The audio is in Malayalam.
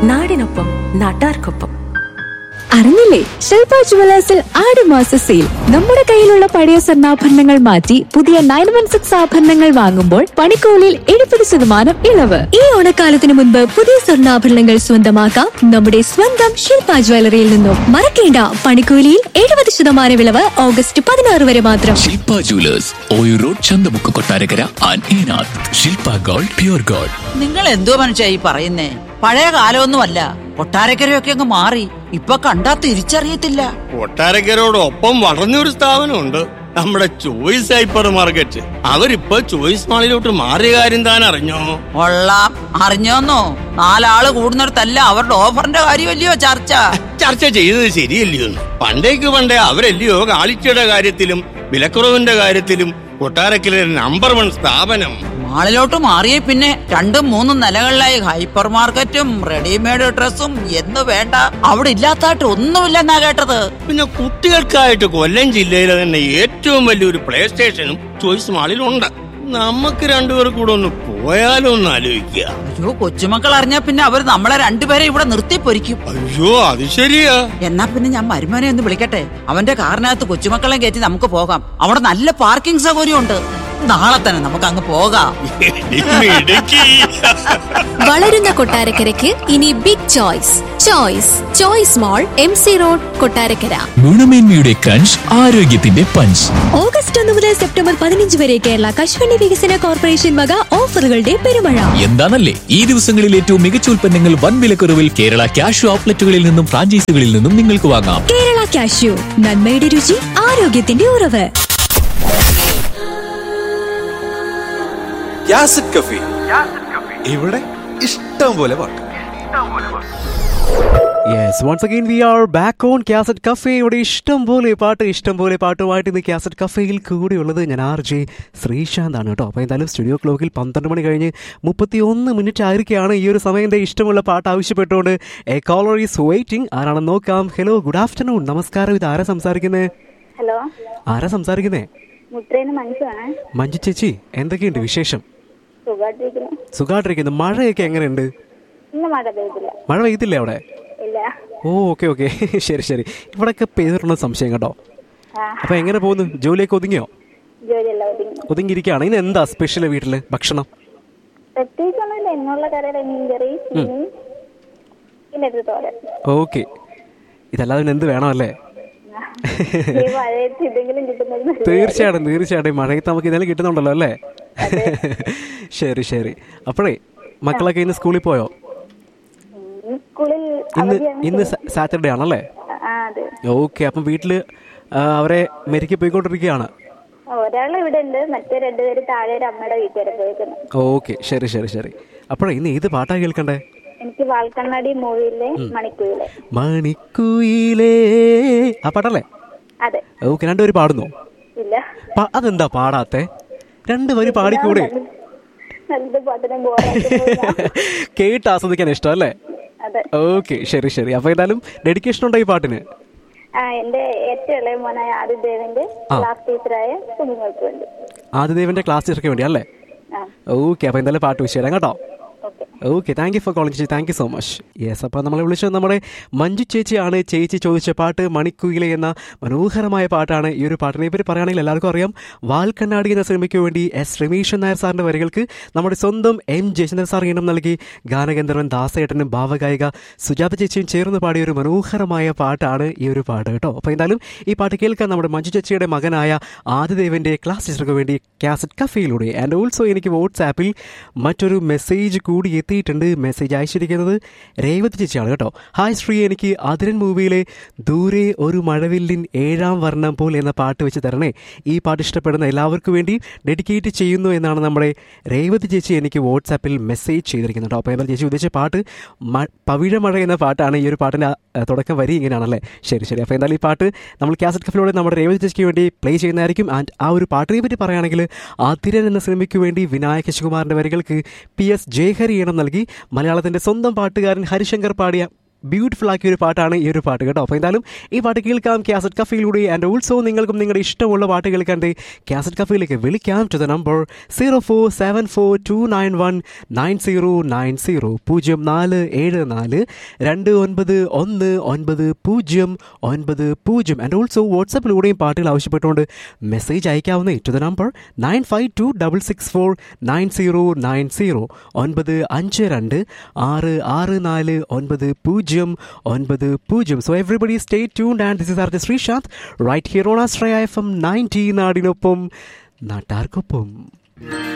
നാടിനൊപ്പം നാട്ടാർക്കൊപ്പം അറിഞ്ഞില്ലേ ശില്പ ജുവലേഴ്സിൽ ആടുമാസ സെയിൽ നമ്മുടെ കയ്യിലുള്ള പഴയ സ്വർണ്ണാഭരണങ്ങൾ മാറ്റി പുതിയ നയൻ വൺ സിക്സ് ആഭരണങ്ങൾ വാങ്ങുമ്പോൾ പണിക്കൂലിയിൽ എഴുപത് ശതമാനം ഇളവ് ഈ ഓണക്കാലത്തിന് മുൻപ് പുതിയ സ്വർണ്ണാഭരണങ്ങൾ സ്വന്തമാക്കാം നമ്മുടെ സ്വന്തം ശില്പ ജ്വല്ലറിയിൽ നിന്നും മറക്കേണ്ട പണിക്കൂലിയിൽ എഴുപത് ശതമാനം ഇളവ് ഓഗസ്റ്റ് പതിനാറ് വരെ മാത്രം Shilpa jewellers Oyoor road Chanthamukku Kottarakkara and Enath Shilpa gold pure gold നിങ്ങൾ എന്തോ മനുഷ്യ ഈ പറയുന്നേ പഴയ കാലമൊന്നുമല്ല കൊട്ടാരക്കരയൊക്കെ അങ്ങ് മാറി ഇപ്പൊ കണ്ടാ തിരിച്ചറിയത്തില്ല കൊട്ടാരക്കരോടൊപ്പം വളർന്നൊരു സ്ഥാപനമുണ്ട് നമ്മുടെ ചോയ്സ് ഹൈപ്പർ മാർക്കറ്റ് അവരിപ്പോ ചോയ്സ് മാളിലോട്ട് മാറിയ കാര്യം താൻ അറിഞ്ഞോ കൊള്ളാം അറിഞ്ഞോന്നോ നാലാള് കൂടുന്നിടത്തല്ല അവരുടെ ഓഫറിന്റെ കാര്യമല്ലയോ ചർച്ച ചർച്ച ചെയ്തത് ശരിയല്ലയോ പണ്ടേക്ക് പണ്ടേ അവരല്ലയോ കാളിച്ചയുടെ കാര്യത്തിലും വിലക്കുറവിന്റെ കാര്യത്തിലും കൊട്ടാരക്കര നമ്പർ വൺ സ്ഥാപനം മാളിലോട്ട് മാറിയ പിന്നെ രണ്ടും മൂന്നും നിലകളിലായി ഹൈപ്പർ മാർക്കറ്റും റെഡിമെയ്ഡ് ഡ്രസ്സും എന്ന് വേണ്ട അവിടെ ഇല്ലാത്തായിട്ട് ഒന്നുമില്ലെന്നാ കേട്ടത് പിന്നെ കുട്ടികൾക്കായിട്ട് കൊല്ലം ജില്ലയിലെ തന്നെ ഏറ്റവും വലിയൊരു പ്ലേ സ്റ്റേഷനും ചോയ്സ് മാളിലുണ്ട് നമുക്ക് രണ്ടുപേർ കൂടെ ഒന്ന് പോയാലോ ഒന്ന് ആലോചിക്കുക അയ്യോ കൊച്ചുമക്കൾ അറിഞ്ഞാ പിന്നെ അവർ നമ്മളെ രണ്ടുപേരെ ഇവിടെ നിർത്തി പൊരിക്കും അയ്യോ അത് ശരിയാ എന്നാ പിന്നെ ഞാൻ മരുമോനെ ഒന്ന് വിളിക്കട്ടെ അവന്റെ കാറിനകത്ത് കൊച്ചുമക്കളെ കയറ്റി നമുക്ക് പോകാം അവിടെ നല്ല പാർക്കിംഗ് സൗകര്യമുണ്ട് നാളെ തന്നെ നമുക്ക് അങ്ങ് പോകാം ഇടുക്കി വളരുന്ന കൊട്ടാരക്കരയ്ക്ക് ഇനി big Choice Choice Choice mall M C road Kottarakkara ഗുണമേന്മയുടെ ക്രഞ്ച് ആരോഗ്യത്തിന്റെ പഞ്ച് ഓഗസ്റ്റ് ഒന്ന് മുതൽ സെപ്റ്റംബർ പതിനഞ്ച് വരെ കേരള കശുവണ്ടി വികസന കോർപ്പറേഷൻ വക ഓഫറുകളുടെ പെരുമഴ എന്താണല്ലേ ഈ ദിവസങ്ങളിൽ ഏറ്റവും മികച്ച ഉൽപ്പന്നങ്ങൾ വൻ വിലക്കുറവിൽ കേരള ക്യാഷ് ഔട്ട്ലെറ്റുകളിൽ നിന്നും ഫ്രാഞ്ചൈസികളിൽ നിന്നും നിങ്ങൾക്ക് വാങ്ങാം കേരള കാഷ്യൂ നന്മയുടെ രുചി ആരോഗ്യത്തിന്റെ ഉറവ് യാസിഡ് കഫി ഇവിടെ ഇഷ്ടം പോലെ പാട്ട് yes once again we are back on Cassette Cafe ഇവിടെ ഇഷ്ടം പോലെ പാട്ട് ഇഷ്ടം പോലെ പാട്ടുമായിട്ട് ഇന്ന് കാസറ്റ് കഫേയിൽ കൂടെയുള്ളത് ഞാൻ ആർ ജെ ശ്രീശാന്ത് ആണ് കേട്ടോ അപ്പോൾ എന്തായാലും സ്റ്റുഡിയോ ക്ലോക്കിൽ പന്ത്രണ്ട് മണി കഴിഞ്ഞ് മുപ്പത്തി ഒന്ന് മിനിറ്റ് ആയിരിക്കുകയാണ് ഈ ഒരു സമയത്തെ ഇഷ്ടമുള്ള പാട്ട് ആവശ്യപ്പെട്ടുകൊണ്ട് എ കോളർ ഈസ് വെയിറ്റിംഗ് ആരാണെന്ന് നോക്കാം ഹലോ ഗുഡ് ആഫ്റ്റർനൂൺ നമസ്കാരം ഇത് ആരാ സംസാരിക്കുന്നത് ഹലോ ആരാ സംസാരിക്കുന്നേ മുട്രേന്ന് മനുഷ്യമാണ് മഞ്ജു ചേച്ചി എന്തൊക്കെയുണ്ട് വിശേഷം സുഖമായിട്ടിരിക്കുന്നു സുഖമായിട്ടിരിക്കുന്നു മഴയൊക്കെ എങ്ങനെയുണ്ട് ഇന്ന് മഴ പെയ്തില്ല മഴ പെയ്തില്ലേ അവിടെ ഇല്ല ഓ ഓക്കെ ഓക്കെ ശരി ശരി ഇവിടെയൊക്കെ പെയ്തിട്ടുള്ള സംശയം കേട്ടോ ആ അപ്പൊ എങ്ങനെ പോകുന്നു ജോലിയൊക്കെ ഒതുങ്ങിയോ ജോലിയല്ല ഒതുങ്ങി ഒതുങ്ങിയിരിക്കുകയാണ് ഇന്ന് എന്താ സ്പെഷ്യൽ വീട്ടില് ഭക്ഷണം പ്രത്യേകിച്ചൊന്നുമില്ല എന്നുള്ള കറിയുടെ മീൻ കറി മീൻ പിന്നെ ഒരു തോരൻ ഓക്കെ ഇതല്ലാതെ പിന്നെ എന്ത് വേണമല്ലേ ഈ മഴയത്ത് എന്തെങ്കിലും കിട്ടുന്നത് തീർച്ചയായിട്ടും തീർച്ചയായിട്ടും മഴയത്ത് നമുക്ക് ഇതെല്ലാം കിട്ടുന്നുണ്ടല്ലോ അല്ലേ ശരി ശരി അപ്പോഴേ മക്കളൊക്കെ ഇന്ന് സ്കൂളിൽ പോയോ ഈ സ്കൂളിൽ ഇന്ന് അവധിയാണ് ഇന്ന് സാറ്റർഡേ ആണല്ലേ ആ അതെ ഓക്കെ അപ്പം വീട്ടില് ആ, അവരെ മെരുക്കി പോയിക്കൊണ്ടിരിക്കുകയാണ് ഒരാൾ ഇവിടെ ഉണ്ട് മറ്റേ രണ്ടുപേര് താഴെ ഒരു അമ്മയുടെ വീട്ടിൽ വരെ പോയേക്കുന്നു ഓക്കെ ശരി ശരി ശരി അപ്പോഴേ ഇന്ന് ഏത് പാട്ടാ കേൾക്കണ്ടേ എനിക്ക് വാൽക്കണ്ണാടി മൂവിയിലെ മണിക്കൂയിലെ മണിക്കുയിലേ ആ പാട്ടല്ലേ അതെ ഓക്കെ രണ്ടുപേരും പാടുന്നു ഇല്ല പ- അതെന്താ പാടാത്തെ രണ്ടുപേരും പാടിക്കൂടെ നല്ലത് പാട്ടിനെ ബോറാക്കി കേട്ട് ആസ്വദിക്കാൻ ഇഷ്ടം അല്ലേ അതെ ഓക്കെ ശരി ശരി അപ്പൊ എന്തായാലും ഡെഡിക്കേഷൻ ഉണ്ടോ ഈ പാട്ടിന് ആ എന്റെ ഏറ്റവും ഇളയ മോനായ ആദിദേവന്റെ ആ. ക്ലാസ് ടീച്ചറായ കുഞ്ഞുങ്ങൾക്ക് വേണ്ടി ആദിദേവന്റെ ക്ലാസ് ടീച്ചർക്ക് വേണ്ടി അല്ലേ ആ ഓക്കെ അപ്പൊ എന്തായാലും പാട്ട് വിഷയം തരാം കേട്ടോ okay okay thank you for calling ചേച്ചി thank you so much yes അപ്പോൾ നമ്മളെ വിളിച്ചത് നമ്മുടെ മഞ്ജു ചേച്ചിയാണ് ചേച്ചി ചോദിച്ച പാട്ട് മണിക്കുയിലെ എന്ന മനോഹരമായ പാട്ടാണ് ഈ ഒരു പാട്ടിനെ പറ്റി പറയുകയാണെങ്കിൽ എല്ലാവർക്കും അറിയാം വാൽക്കണ്ണാടി എന്ന സിനിമയ്ക്ക് വേണ്ടി എസ് രമേശൻ നായർ സാറിൻ്റെ വരികൾക്ക് നമ്മുടെ സ്വന്തം എം ജയചന്ദ്രൻ സാർ ഈണം നൽകി ഗാനഗന്ധർവൻ ദാസേട്ടനും ഭാവഗായിക സുജാത ചേച്ചിയും ചേർന്ന് പാടിയ ഒരു മനോഹരമായ പാട്ടാണ് ഈ ഒരു പാട്ട് കേട്ടോ അപ്പോൾ എന്തായാലും ഈ പാട്ട് കേൾക്കാൻ നമ്മുടെ മഞ്ജു ചേച്ചിയുടെ മകനായ ആദിദേവന്റെ ക്ലാസ് ടീച്ചർക്ക് വേണ്ടി കാസറ്റ് കഫയിലൂടെ ആൻഡ് ഓൾസോ എനിക്ക് വാട്സാപ്പിൽ മറ്റൊരു മെസ്സേജ് കൂടി എത്തിയിട്ടുണ്ട് മെസ്സേജ് അയച്ചിരിക്കുന്നത് രേവതി ചേച്ചിയാണ് കേട്ടോ ഹായ് ശ്രീ എനിക്ക് അതിരൻ മൂവിയിലെ ദൂരെ ഒരു മഴവില്ലിൻ ഏഴാം വർണ്ണം പോൽ എന്ന പാട്ട് വെച്ച് തരണേ ഈ പാട്ട് ഇഷ്ടപ്പെടുന്ന എല്ലാവർക്കും വേണ്ടി ഡെഡിക്കേറ്റ് ചെയ്യുന്നു എന്നാണ് നമ്മുടെ രേവതി ചേച്ചി എനിക്ക് വാട്സാപ്പിൽ മെസ്സേജ് ചെയ്തിരിക്കുന്നത് കേട്ടോ അപ്പോൾ എന്നാൽ ചേച്ചി ഉദ്ദേശിച്ച പാട്ട് മ പവിഴമഴ എന്ന പാട്ടാണ് ഈ ഒരു പാട്ടിൻ്റെ ആ, തുടക്കം വരി ഇങ്ങനെയാണല്ലേ ശരി ശരി അപ്പോൾ എന്തായാലും ഈ പാട്ട് നമ്മൾ കാസറ്റ് കഫിലൂടെ നമ്മുടെ രേവതി ചേച്ചിക്ക് വേണ്ടി പ്ലേ ചെയ്യുന്നതായിരിക്കും ആൻഡ് ആ ഒരു പാട്ടിനെ പറ്റി പറയുകയാണെങ്കിൽ അതിരൻ എന്ന സിനിമയ്ക്ക് വേണ്ടി വിനായക ശിവകുമാറിൻ്റെ വരികൾക്ക് പി എസ് ജയഹരി ഈണം നൽകി മലയാളത്തിൻ്റെ സ്വന്തം പാട്ടുകാരൻ ഹരിശങ്കർ പാടിയ ബ്യൂട്ടിഫുൾ ആക്കിയ ഒരു പാട്ടാണ് ഈ ഒരു പാട്ട് കേട്ടോ അപ്പോൾ എന്തായാലും ഈ പാട്ട് കേൾക്കാം കാസറ്റ് കഫയിലൂടെ ആൻഡ് ഓൾസോ നിങ്ങൾക്കും നിങ്ങളുടെ ഇഷ്ടമുള്ള പാട്ട് കേൾക്കാൻ കാസറ്റ് കഫയിലേക്ക് വിളിക്കാം to the number zero four seven four two nine one nine zero nine zero പൂജ്യം നാല് ഏഴ് നാല് രണ്ട് ഒൻപത് ഒന്ന് ഒൻപത് പൂജ്യം ഒൻപത് പൂജ്യം ആൻഡ് ഓൾസോ വാട്സപ്പിലൂടെയും പാട്ടുകൾ ആവശ്യപ്പെട്ടുകൊണ്ട് മെസ്സേജ് അയക്കാവുന്ന to the number nine five two double six four nine zero nine zero ഒൻപത് അഞ്ച് രണ്ട് ആറ് ആറ് നാല് ഒൻപത് പൂജ്യം ഒൻപത് പൂജ്യം so everybody stay tuned and this is R J Sreesanth right here on Astra F M ninety നാടിനൊപ്പം നാട്ടാർക്കൊപ്പം